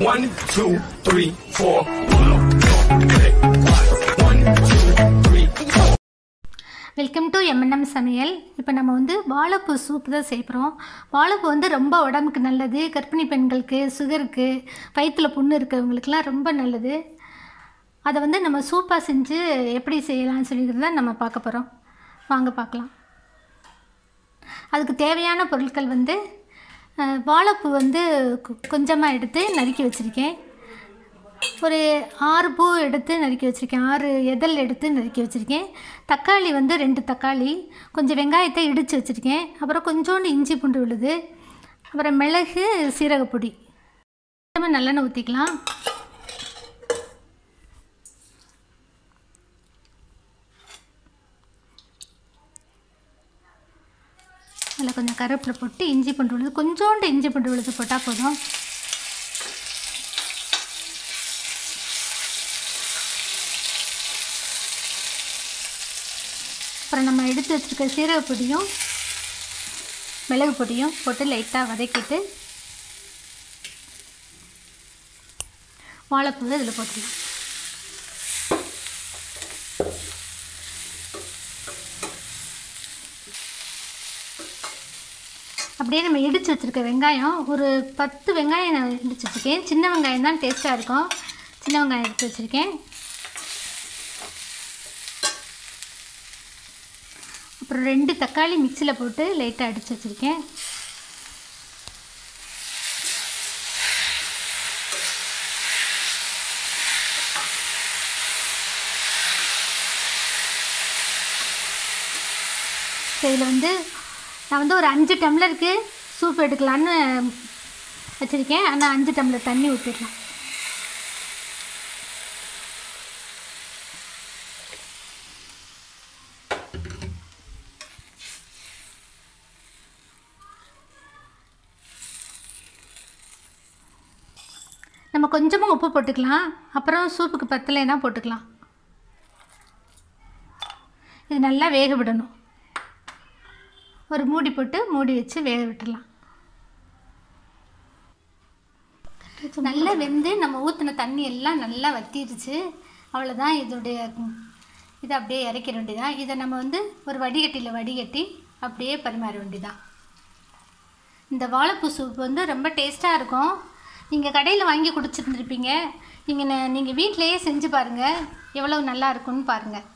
One, two, three, four. Pull up, click, one, two, three, four. Welcome to MNM சமையல் இப்போ நம்ம வந்து வாழைப்பூ சூப் தான் செய்கிறோம் வாழைப்பூ வந்து ரொம்ப உடம்புக்கு நல்லது கர்ப்பிணி பெண்களுக்கு சுகருக்கு வயிற்றுல புண்ணு இருக்கிறவங்களுக்குலாம் ரொம்ப நல்லது அதை வந்து நம்ம சூப்பாக செஞ்சு எப்படி செய்யலாம்னு சொல்லிக்கிறது தான் நம்ம பார்க்க போகிறோம் வாங்க பார்க்கலாம் அதுக்கு தேவையான பொருட்கள் வந்து அஹ், வாழைப்பூ வந்து கொஞ்சமாக எடுத்து நறுக்கி வச்சுருக்கேன் ஒரு ஆறு பூ எடுத்து நறுக்கி வச்சுருக்கேன் ஆறு எதல் எடுத்து நறுக்கி வச்சுருக்கேன் தக்காளி வந்து ரெண்டு தக்காளி கொஞ்சம் வெங்காயத்தை இடித்து வச்சுருக்கேன் அப்புறம் கொஞ்சோண்டு இஞ்சி பூண்டு விழுது அப்புறம் மிளகு சீரகப்பொடி நம்ம நல்லெண்ணெய் ஊற்றிக்கலாம் அதில் கொஞ்சம் கருவேப்பிலை போட்டு இஞ்சி பூண்டு விழுது கொஞ்சோண்டு இஞ்சி பூண்டு விழுது போட்டால் போதும் அப்புறம் நம்ம எடுத்து வச்சுருக்க சீரக பொடியும் மிளகு பொடியும் போட்டு லைட்டாக வதக்கிட்டு வாழைப்பூவை இதில் போட்டுடலாம் அப்படியே நம்ம இடித்து வச்சுருக்க வெங்காயம் ஒரு பத்து வெங்காயம் நான் இடித்து வச்சுருக்கேன் சின்ன வெங்காயம் தான் டேஸ்ட்டாக இருக்கும் சின்ன வெங்காயம் எடுத்து வச்சுருக்கேன் அப்புறம் ரெண்டு தக்காளி மிக்சியில் போட்டு லைட்டாக அடித்து வச்சுருக்கேன் இதில் வந்து நான் வந்து ஒரு அஞ்சு டம்ளருக்கு சூப் எடுக்கலான்னு வச்சுருக்கேன் ஆனால் அஞ்சு டம்ளர் தண்ணி ஊற்றிடலாம் நம்ம கொஞ்சமாக உப்பு போட்டுக்கலாம் அப்புறம் சூப்புக்கு பத்தலைன்னா போட்டுக்கலாம் இது நல்லா வேக விடணும் ஒரு மூடி போட்டு மூடி வச்சு வேக விட்டுடலாம் நல்லா வெந்து நம்ம ஊற்றின தண்ணி எல்லாம் நல்லா வத்திருச்சு அவ்வளோதான் இதோடைய ம், இதை அப்படியே இறக்கிற வேண்டியதான் இதை நம்ம வந்து ஒரு வடிகட்டியில் வடிகட்டி அப்படியே பரிமாற வேண்டியதான் இந்த வாழைப்பூ சூப் வந்து ரொம்ப டேஸ்ட்டாக இருக்கும் நீங்கள் கடையில் வாங்கி குடிச்சிருந்துருப்பீங்க நீங்கள் நீங்கள் வீட்டிலையே செஞ்சு பாருங்கள் எவ்வளோ நல்லா இருக்கும்னு பாருங்கள்